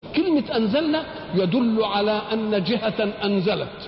كلمة أنزلنا يدل على أن جهة أنزلت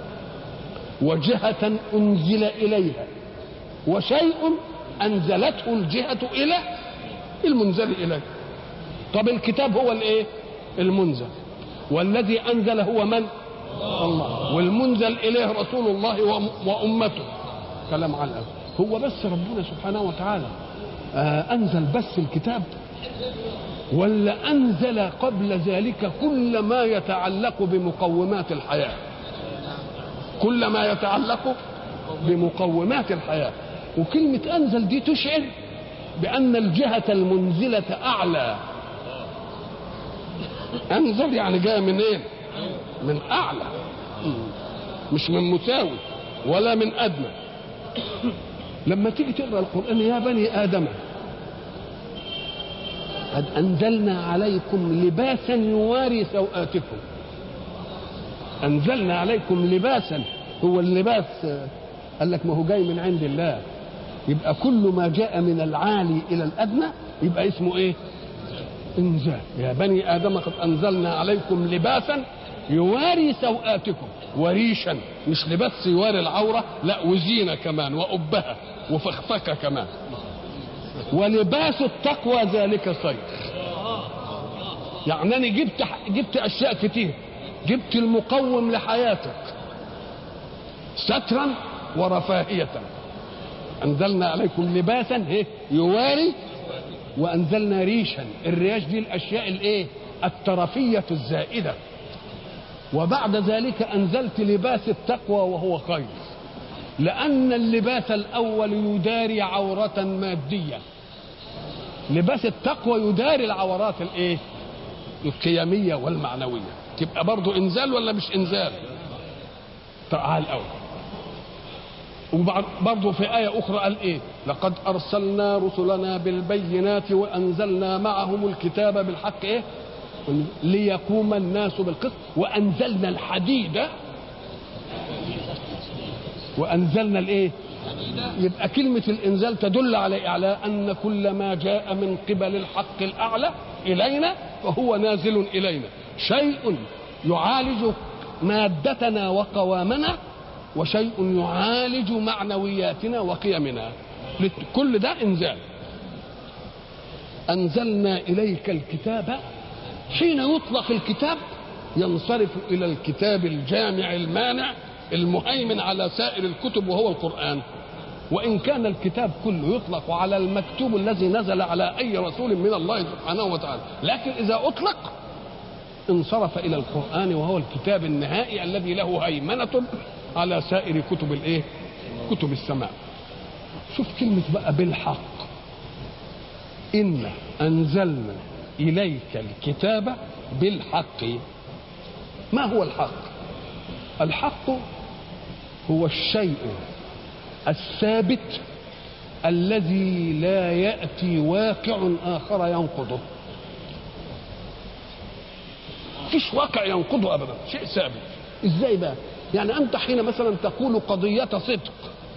وجهة أنزل إليها وشيء أنزلته الجهة إلى المنزل إليه طب الكتاب هو الإيه المنزل والذي أنزل هو من الله والمنزل إليه رسول الله وأمته كلام على الأول هو بس ربنا سبحانه وتعالى آه أنزل بس الكتاب ولا أنزل قبل ذلك كل ما يتعلق بمقومات الحياة كل ما يتعلق بمقومات الحياة وكلمة أنزل دي تشعر بأن الجهة المنزلة أعلى أنزل يعني جاء من إيه؟ من أعلى مش من مساوي ولا من أدنى لما تيجي تقرأ القرآن يا بني آدم قد أنزلنا عليكم لباسا يواري سوآتكم أنزلنا عليكم لباسا هو اللباس قال لك ما هو جاي من عند الله يبقى كل ما جاء من العالي إلى الأدنى يبقى اسمه إيه انزال يا بني آدم قد أنزلنا عليكم لباسا يواري سوآتكم وريشا مش لبس يواري العورة لا وزينة كمان وأبها وفخفكة كمان ولباس التقوى ذلك خير يعني انا جبت جبت اشياء كتير جبت المقوم لحياتك سترا ورفاهية أنزلنا عليكم لباسا إيه؟ يواري وأنزلنا ريشا الرياش دي الأشياء الإيه الترفية الزائدة وبعد ذلك أنزلت لباس التقوى وهو خير لأن اللباس الأول يداري عورة مادية لباس التقوى يداري العورات الايه القيمية والمعنوية تبقى برضو انزال ولا مش انزال تعال اول وبرضه في آية أخرى قال إيه؟ لقد أرسلنا رسلنا بالبينات وأنزلنا معهم الكتاب بالحق إيه؟ ليقوم الناس بالقسط وأنزلنا الحديد وأنزلنا الإيه؟ يبقى كلمة الإنزال تدل على على أن كل ما جاء من قبل الحق الأعلى إلينا فهو نازل إلينا شيء يعالج مادتنا وقوامنا وشيء يعالج معنوياتنا وقيمنا كل ده إنزال أنزلنا إليك الكتاب حين يطلق الكتاب ينصرف إلى الكتاب الجامع المانع المهيمن على سائر الكتب وهو القرآن وإن كان الكتاب كله يطلق على المكتوب الذي نزل على أي رسول من الله سبحانه وتعالى لكن إذا أطلق انصرف إلى القرآن وهو الكتاب النهائي الذي له هيمنة على سائر كتب الإيه؟ كتب السماء شوف كلمة بقى بالحق إن أنزلنا إليك الكتاب بالحق ما هو الحق الحق هو الشيء الثابت الذي لا يأتي واقع آخر ينقضه فيش واقع ينقضه أبدا شيء ثابت إزاي بقى يعني أنت حين مثلا تقول قضية صدق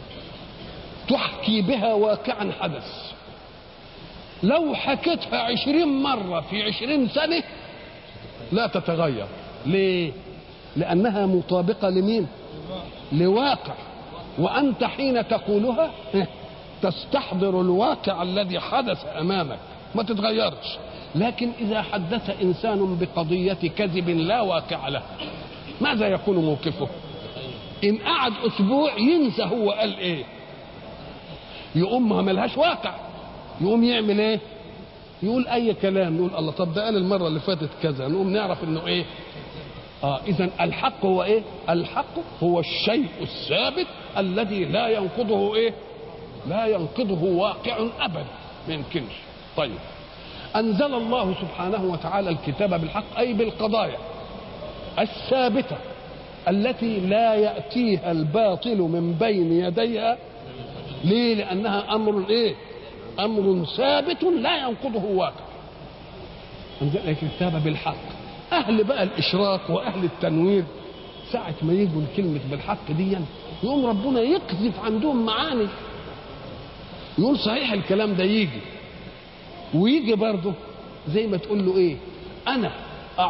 تحكي بها واقعا حدث لو حكيتها عشرين مرة في عشرين سنة لا تتغير ليه لأنها مطابقة لمين لواقع وأنت حين تقولها تستحضر الواقع الذي حدث أمامك ما تتغيرش لكن إذا حدث إنسان بقضية كذب لا واقع له ماذا يكون موقفه إن قعد أسبوع ينسى هو قال إيه يقوم ما ملهاش واقع يقوم يعمل إيه يقول أي كلام نقول الله طب ده قال المرة اللي فاتت كذا نقوم نعرف إنه إيه آه إذا الحق هو إيه؟ الحق هو الشيء الثابت الذي لا ينقضه إيه؟ لا ينقضه واقع أبدا ما يمكنش. طيب أنزل الله سبحانه وتعالى الكتاب بالحق أي بالقضايا الثابتة التي لا يأتيها الباطل من بين يديها ليه؟ لأنها أمر إيه؟ أمر ثابت لا ينقضه واقع. أنزل الكتاب بالحق اهل بقى الاشراك واهل التنوير ساعة ما يجوا الكلمة بالحق دي يقوم ربنا يقذف عندهم معاني يقول صحيح الكلام ده يجي ويجي برضه زي ما تقول له ايه انا